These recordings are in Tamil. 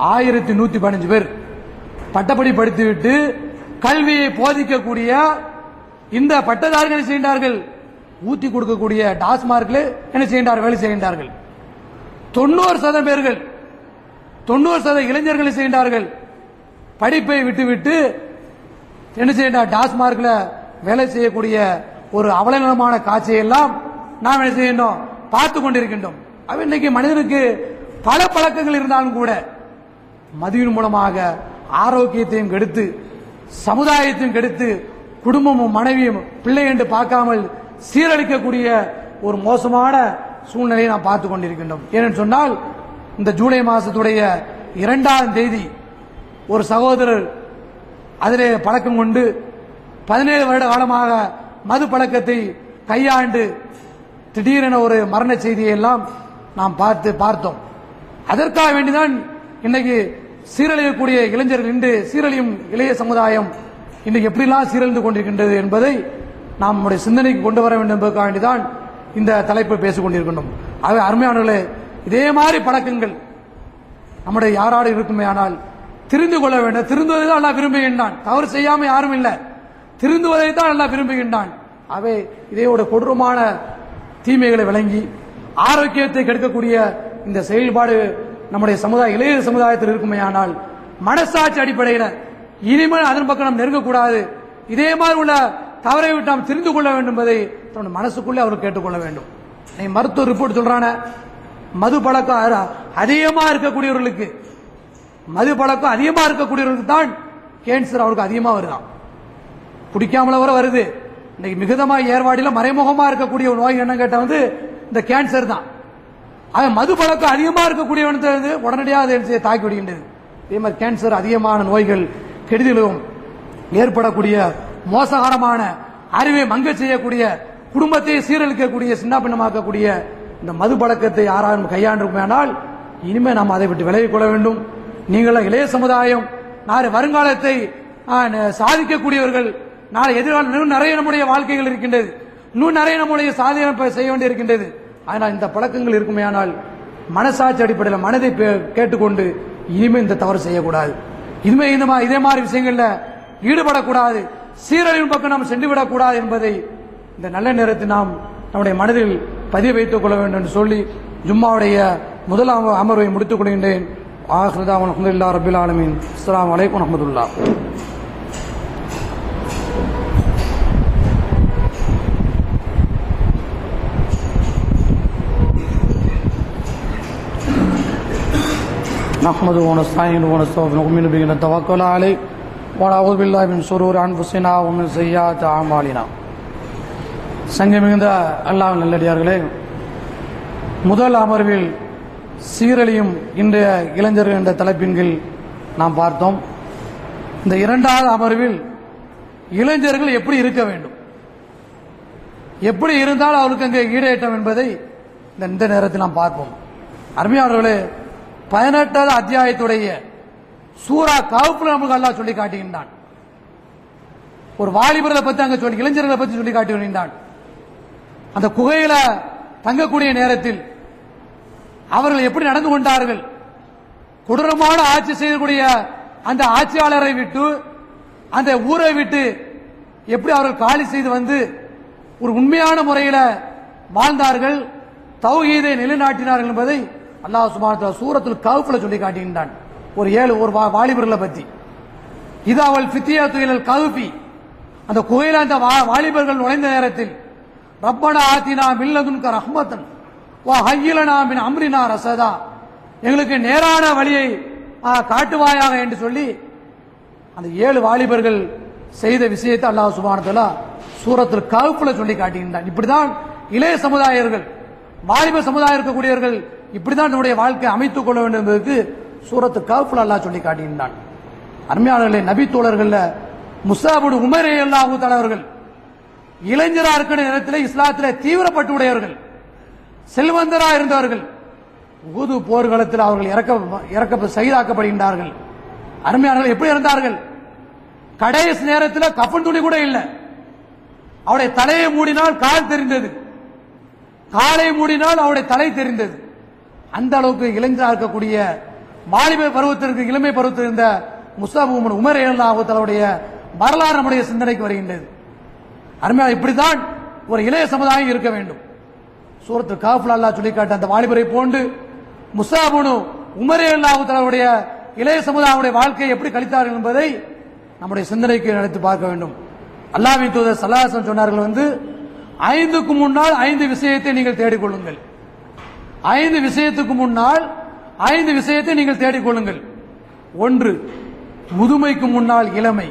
ஆயிரத்தி நூத்தி பதினஞ்சு பேர் பட்டப்படி படித்துவிட்டு கல்வியை போதிக்கக்கூடிய இந்த பட்டதாரிகள் என்ன செய்கின்றார்கள் ஊத்தி கொடுக்கக்கூடிய டாஸ்மார்க்ல என்ன செய்கின்றார்கள் வேலை செய்கின்றார்கள் தொண்ணூறு சதம் பேர்கள் தொண்ணூறு சத இளைஞர்கள் என்ன செய்கின்றார்கள் படிப்பை விட்டுவிட்டு என்ன செய்யணும் டாஸ்மார்க்ல வேலை செய்யக்கூடிய ஒரு அவலநலமான காட்சியை எல்லாம் நாம் என்ன செய்யணும் பார்த்து கொண்டிருக்கின்றோம் அவ இன்னைக்கு மனிதனுக்கு பல பழக்கங்கள் இருந்தாலும் கூட மதுவின் மூலமாக ஆரோக்கியத்தையும் கெடுத்து சமுதாயத்தையும் கெடுத்து குடும்பமும் மனைவியும் பிள்ளை என்று பார்க்காமல் சீரழிக்கக்கூடிய ஒரு மோசமான சூழ்நிலையை நாம் பார்த்து கொண்டிருக்கின்றோம் ஏனென்று சொன்னால் இந்த ஜூலை மாசத்துடைய இரண்டாம் தேதி ஒரு சகோதரர் அதிலே பழக்கம் கொண்டு பதினேழு வருட காலமாக மது பழக்கத்தை கையாண்டு திடீரென ஒரு மரண செய்தியை எல்லாம் நாம் பார்த்து பார்த்தோம் அதற்காக வேண்டிதான் இன்னைக்கு சீரழியக்கூடிய இளைஞர்கள் இன்று சீரழியும் இளைய சமுதாயம் இன்றைக்கு எப்படிலாம் சீரழிந்து கொண்டிருக்கின்றது என்பதை நாம் நம்முடைய சிந்தனைக்கு கொண்டு வர வேண்டும் என்பதற்காக வேண்டிதான் இந்த தலைப்பை பேசிக் கொண்டிருக்கின்றோம் ஆகவே அருமையானவர்களே இதே மாதிரி பழக்கங்கள் நம்முடைய யாராடு இருக்குமே ஆனால் திரிந்து கொள்ள வேண்டும் திருந்துவதை தான் அல்லாஹ் விரும்புகின்றான் தவறு செய்யாம யாரும் இல்லை திருந்துவதை தான் அல்லாஹ் விரும்புகின்றான் அவை இதையோட கொடூரமான தீமைகளை விளங்கி ஆரோக்கியத்தை கெடுக்கக்கூடிய இந்த செயல்பாடு நம்முடைய சமுதாய இளைய சமுதாயத்தில் இருக்குமே ஆனால் மனசாட்சி அடிப்படையில் இனிமேல் அதன் பக்கம் நாம் நெருங்கக்கூடாது இதே மாதிரி உள்ள தவறை விட்டு நாம் தெரிந்து கொள்ள வேண்டும் என்பதை தன்னுடைய மனசுக்குள்ளே அவர் கேட்டுக்கொள்ள வேண்டும் நீ மருத்துவ ரிப்போர்ட் சொல்றான மது பழக்கம் அ- அதிகமா இருக்கக்கூடியவர்களுக்கு மது பழக்கம் அதிகமா இருக்கக்கூடியவர்களுக்கு தான் கேன்சர் அவருக்கு அதிகமா வருதான் குடிக்காமல வர வருது இன்னைக்கு மிகுதமா ஏர்வாடியில மறைமுகமா இருக்கக்கூடிய ஒரு நோய் என்ன கேட்டா வந்து இந்த கேன்சர் தான் அவன் மது பழக்கம் அதிகமா இருக்கக்கூடியவன் வந்து உடனடியாக அதை என்ன செய்ய தாக்கி விடுகின்றது இதே மாதிரி கேன்சர் அதிகமான நோய்கள் கெடுதலும் ஏற்படக்கூடிய மோசகரமான அறிவை மங்க செய்யக்கூடிய குடும்பத்தை சீரழிக்கக்கூடிய சின்னாபின்னமாக்கக்கூடிய இந்த மது பழக்கத்தை யாராலும் கையாண்டிருக்குமானால் இனிமே நாம் அதை விட்டு விலகிக் கொள்ள வேண்டும் நீங்கள் இளைய சமுதாயம் நாளை வருங்காலத்தை ஆ, ந- சாதிக்கக்கூடியவர்கள் நாளை எதிர்காலம் இன்னும் நிறைய நம்முடைய வாழ்க்கைகள் இருக்கின்றது இன்னும் நிறைய நம்முடைய சாதனை செய்ய வேண்டி இருக்கின்றது ஆனால் இந்த பழக்கங்கள் இருக்குமேயானால் மனசாட்சி அடிப்படையில் மனதை பே- கேட்டுக்கொண்டு இனிமே இந்த தவறு செய்யக்கூடாது இனிமே இந்த மா- இதே மாதிரி விஷயங்கள்ல ஈடுபடக்கூடாது சீரழிவின் பக்கம் நாம் சென்று விடக்கூடாது என்பதை இந்த நல்ல நேரத்தில் நாம் நம்முடைய மனதில் பதிய வைத்துக் கொள்ள வேண்டும் என்று சொல்லி ஜும்மாவுடைய முதல் அம- அமர்வை முடித்துக் கொள்கின்றேன் ஆஹ்ரதாவன் அஹமதுல்லா ரபில் ஆலமீன் அஸ்ஸலாமு அலைக்கும் வரஹ்மத்துல்லாஹ் نحمده ونستعينه ونستغفره ونؤمن به ونتوكل عليه ونعوذ بالله من شرور انفسنا ومن سيئات اعمالنا சங்க மிகுந்த அல்லாஹ் நல்லடியார்களே முதல் அமர்வில் சீரழியும் இன்றைய இளைஞர்கள் என்ற தலைப்பின் கீழ் நாம் பார்த்தோம் இந்த இரண்டாவது அமர்வில் இளைஞர்கள் எப்படி இருக்க வேண்டும் எப்படி இருந்தால் அவருக்கு அங்கே ஈடேற்றம் என்பதை இந்த இந்த நேரத்தில் நாம் பார்ப்போம் அருமையானவர்களே பதினெட்டாவது அத்தியாயத்துடைய சூரா கவுப்புல நமக்கு அல்லாஹ் சொல்லி காட்டுகின்றான் ஒரு வாலிபர்களை பத்தி அங்க சொல்லி இளைஞர்களை பத்தி சொல்லி காட்டி வருகின்றான் அந்த குகையில தங்கக்கூடிய நேரத்தில் அவர்கள் எப்படி நடந்து கொண்டார்கள் கொடூரமான ஆட்சி செய்யக்கூடிய அந்த ஆட்சியாளரை விட்டு அந்த ஊரை விட்டு எப்படி அவர்கள் காலி செய்து வந்து ஒரு உண்மையான முறையில வாழ்ந்தார்கள் தௌஹீதை நிலைநாட்டினார்கள் என்பதை அல்லாஹ் சுபான சூரத்தில் கவுப்புல சொல்லி காட்டுகின்றான் ஒரு ஏழு ஒரு வா- வாலிபர்களை பத்தி இது அவள் ஃபித்தியா துயிலல் கவுபி அந்த குகையில அந்த வா- வாலிபர்கள் நுழைந்த நேரத்தில் ரப்பனா ஆத்தினா மில்லதுன்க ரஹ்மத்தன் வா ஹய்யிலனா மின் அம்ரினா ரசதா எங்களுக்கு நேரான வழியை ஆ, காட்டுவாயாக என்று சொல்லி அந்த ஏழு வாலிபர்கள் செய்த விஷயத்தை அல்லாஹ் சுபானத்தலா சூரத்தில் கவுப்புல சொல்லி காட்டுகின்றான் இப்படிதான் இளைய சமுதாயர்கள் வாலிப சமுதாயம் இருக்கக்கூடியவர்கள் இப்படிதான் நம்முடைய வாழ்க்கை அமைத்துக் கொள்ள வேண்டும் என்பதற்கு சூரத்து கவுப்புல அல்லாஹ் சொல்லி காட்டுகின்றான் அருமையாளர்களே நபி தோழர்கள்ல முசாபுடு உமரே அல்லாஹூ அவர்கள் இளைஞரா இருக்கிற நேரத்தில் இஸ்லாத்தில் தீவிரப்பட்டு உடையவர்கள் செல்வந்தரா இருந்தவர்கள் உகுது போர்க்களத்தில் அவர்கள் இறக்க இறக்க சகிதாக்கப்படுகின்றார்கள் அருமையானவர்கள் எப்படி இருந்தார்கள் கடைசி நேரத்தில் கஃன் துணி கூட இல்லை அவருடைய தலையை மூடினால் கால் தெரிந்தது காலை மூடினால் அவருடைய தலை தெரிந்தது அந்த அளவுக்கு இளைஞராக இருக்கக்கூடிய வாலிப பருவத்திற்கு இளமை பருவத்தில் இருந்த முஸ்தாபு உமர் உமர் அல்லாஹுத்தலுடைய வரலாறு நம்முடைய சிந்தனைக்கு வருகின்றது அருமையாக இப்படித்தான் ஒரு இளைய சமுதாயம் இருக்க வேண்டும் சூரத்து காஃபுல் அல்லாஹ் சொல்லி காட்ட அந்த வாலிபரை போன்று முஸ்தாபுனு உமரே அல்லாஹுத்தலுடைய இளைய சமுதாயமுடைய வாழ்க்கையை எப்படி கழித்தார்கள் என்பதை நம்முடைய சிந்தனைக்கு நினைத்து பார்க்க வேண்டும் அல்லாஹ்வின் தூதர் சல்லாசன் சொன்னார்கள் வந்து ஐந்துக்கு முன்னால் ஐந்து விஷயத்தை நீங்கள் தேடிக்கொள்ளுங்கள் ஐந்து விஷயத்துக்கு முன்னால் ஐந்து விஷயத்தை நீங்கள் தேடிக்கொள்ளுங்கள் ஒன்று முதுமைக்கு முன்னால் இளமை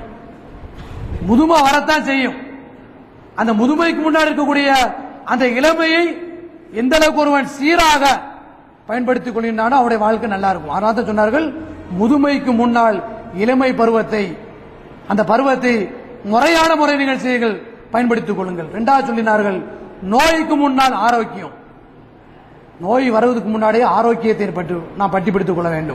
முதுமை வரத்தான் செய்யும் அந்த முதுமைக்கு முன்னால் இருக்கக்கூடிய அந்த இளமையை எந்த அளவுக்கு ஒருவன் சீராக பயன்படுத்திக் கொள்கின்றானோ அவருடைய வாழ்க்கை நல்லா இருக்கும் அதனால தான் சொன்னார்கள் முதுமைக்கு முன்னால் இளமை பருவத்தை அந்த பருவத்தை முறையான முறை நிகழ்ச்சிகள் பயன்படுத்திக் கொள்ளுங்கள் இரண்டாவது சொல்லினார்கள் நோய்க்கு முன்னால் ஆரோக்கியம் நோய் வருவதற்கு முன்னாடியே ஆரோக்கியத்தை பற்றி நாம் பட்டி பிடித்துக் கொள்ள வேண்டும்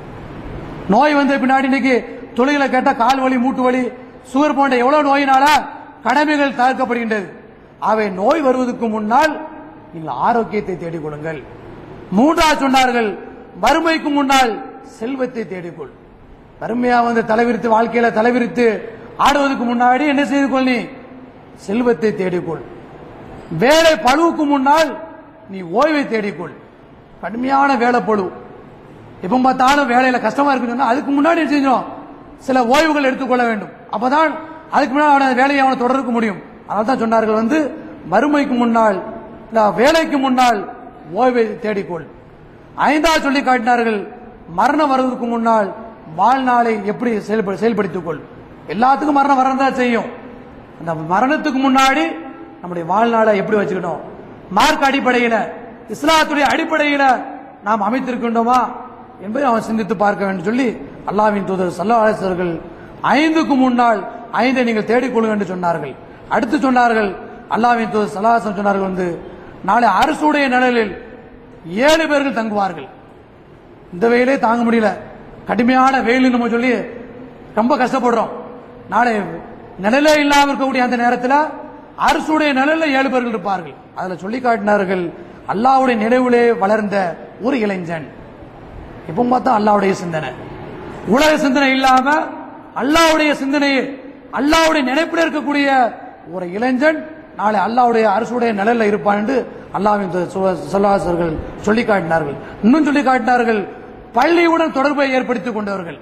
நோய் வந்த பின்னாடி இன்னைக்கு தொழிலை கேட்ட கால் வலி மூட்டு வலி சுகர் போன்ற எவ்வளவு நோயினால கடமைகள் தவிர்க்கப்படுகின்றது அவை நோய் வருவதற்கு முன்னால் நீங்கள் ஆரோக்கியத்தை தேடிக் கொள்ளுங்கள் மூன்றாவது சொன்னார்கள் வறுமைக்கு முன்னால் செல்வத்தை தேடிக்கொள் வறுமையா வந்து தலைவிரித்து வாழ்க்கையில தலைவிரித்து ஆடுவதற்கு முன்னாடி என்ன செய்து கொள் நீ செல்வத்தை தேடிக்கொள் வேலை பழுவுக்கு முன்னால் நீ ஓய்வை தேடிக்கொள் கடுமையான வேலை பழு எப்ப பார்த்தாலும் வேலையில கஷ்டமா இருக்குன்னு சொன்னா அதுக்கு முன்னாடி என்ன செஞ்சோம் சில ஓய்வுகள் எடுத்துக்கொள்ள வேண்டும் அப்பதான் அதுக்கு முன்னாடி அவன அந்த வேலையை அவனை தொடர்க்க முடியும் அதனால தான் சொன்னார்கள் வந்து வறுமைக்கு முன்னால் இல்ல வேலைக்கு முன்னால் ஓய்வை தேடிக்கொள் ஐந்தாவது சொல்லி காட்டினார்கள் மரணம் வருவதற்கு முன்னால் வாழ்நாளை எப்படி செயல்ப- செயல்படுத்திக் கொள் எல்லாத்துக்கும் மரணம் வரதான் செய்யும் அந்த மரணத்துக்கு முன்னாடி நம்முடைய வாழ்நாளை எப்படி வச்சுக்கணும் மார்க் அடிப்படையில இஸ்லாத்துடைய அடிப்படையில நாம் அமைத்திருக்கின்றோமா என்பதை அவன் சிந்தித்து பார்க்க வேண்டும் சொல்லி அல்லாஹ்வின் தூதர் சல்லா அலிஸ்வர்கள் ஐந்துக்கு முன்னால் ஐந்தை நீங்கள் தேடிக்கொள்ளுங்கள் என்று சொன்னார்கள் அடுத்து சொன்னார்கள் அல்லாஹ்வின் தூதர் சல்லாஹன் சொன்னார்கள் வந்து நாளை அரசுடைய நிழலில் ஏழு பேர்கள் தங்குவார்கள் இந்த வெயிலே தாங்க முடியல கடுமையான வெயில் நம்ம சொல்லி ரொம்ப கஷ்டப்படுறோம் நாளை நிழலே இல்லாம இருக்கக்கூடிய அந்த நேரத்தில் அரசுடைய நிழல்ல ஏழு பேர்கள் இருப்பார்கள் அதுல சொல்லி காட்டினார்கள் அல்லாஹ்வுடைய நினைவிலே வளர்ந்த ஒரு இளைஞன் இப்போ பார்த்தா அல்லாஹ்வுடைய சிந்தனை உலக சிந்தனை இல்லாம அல்லாஹ்வுடைய சிந்தனையை அல்லாஹ்வுடைய நினைப்பில் இருக்கக்கூடிய ஒரு இளைஞன் நாளை அல்லாஹ்வுடைய அரசுடைய நிழல்ல இருப்பான் என்று அல்லாஹ்வின் சொல்லாசர்கள் சொல்லி காட்டினார்கள் இன்னும் சொல்லி காட்டினார்கள் பள்ளியுடன் தொடர்பை ஏற்படுத்திக் கொண்டவர்கள்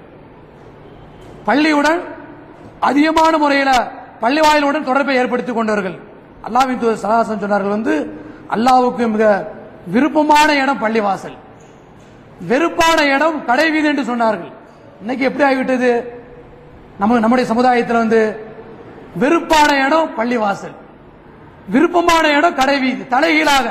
பள்ளியுடன் அதிகமான முறையில பள்ளி வாயிலுடன் தொடர்பை ஏற்படுத்திக் கொண்டவர்கள் அல்லாஹ்வின் தூதர் சலாசன் சொன்னார்கள் வந்து அல்லாஹ்வுக்கு மிக விருப்பமான இடம் பள்ளிவாசல் வெறுப்பான இடம் கடை வீதி என்று சொன்னார்கள் இன்னைக்கு எப்படி ஆகிவிட்டது நம்ம நம்முடைய சமுதாயத்தில் வந்து வெறுப்பான இடம் பள்ளிவாசல் விருப்பமான இடம் கடை வீதி தலைகீழாக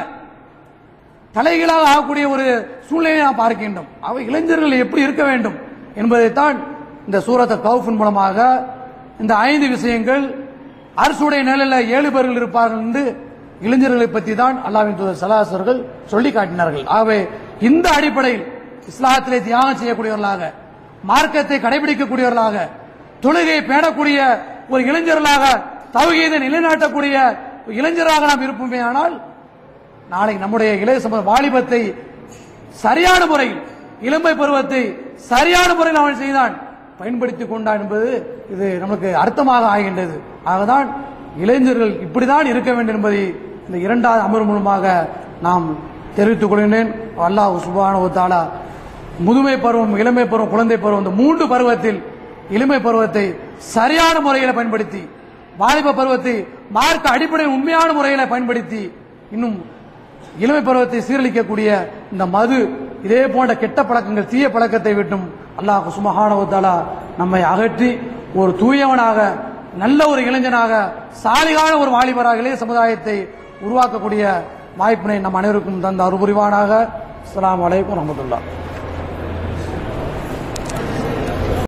தலைகீழாக ஆகக்கூடிய ஒரு சூழ்நிலையை நாம் பார்க்கின்றோம் அவை இளைஞர்கள் எப்படி இருக்க வேண்டும் என்பதைத்தான் இந்த சூரத்தை கவுஃபின் மூலமாக இந்த ஐந்து விஷயங்கள் அரசுடைய நிலையில் ஏழு பேர்கள் இருப்பார்கள் என்று இளைஞர்களை பற்றி தான் அல்லாவின் தூதர் சலாசர்கள் சொல்லி காட்டினார்கள் ஆகவே இந்த அடிப்படையில் இஸ்லாத்திலே தியாகம் செய்யக்கூடியவர்களாக மார்க்கத்தை கடைபிடிக்கக்கூடியவர்களாக தொழுகையை பேணக்கூடிய ஒரு இளைஞர்களாக தௌகீதை நிலைநாட்டக்கூடிய ஒரு இளைஞராக நாம் இருப்போமே ஆனால் நாளை நம்முடைய இளைய சமூக வாலிபத்தை சரியான முறையில் இளமை பருவத்தை சரியான முறையில் அவன் செய்தான் பயன்படுத்திக் கொண்டான் என்பது இது நமக்கு அர்த்தமாக ஆகின்றது ஆகதான் இளைஞர்கள் இப்படிதான் இருக்க வேண்டும் என்பதை இந்த இரண்டாவது அமர்வு மூலமாக நாம் தெரிவித்துக் கொள்கின்றேன் அல்லாஹ் சுபான தாலா முதுமை பருவம் இளமை பருவம் குழந்தை பருவம் இந்த மூன்று பருவத்தில் இளமை பருவத்தை சரியான முறையில் பயன்படுத்தி வாலிப பருவத்தை மார்க்க அடிப்படையில் உண்மையான முறையில் பயன்படுத்தி இன்னும் இளமை பருவத்தை சீரழிக்கக்கூடிய இந்த மது இதே போன்ற கெட்ட பழக்கங்கள் தீய பழக்கத்தை விட்டும் அல்லாஹ் சுமஹானவத்தாலா நம்மை அகற்றி ஒரு தூயவனாக நல்ல ஒரு இளைஞனாக சாலிகான ஒரு வாலிபராக இளைய சமுதாயத்தை உருவாக்கக்கூடிய வாய்ப்பினை நம் அனைவருக்கும் தந்த அருபுரிவானாக அஸ்ஸலாமு அலைக்கும் வரஹ்மத்துல்லாஹ்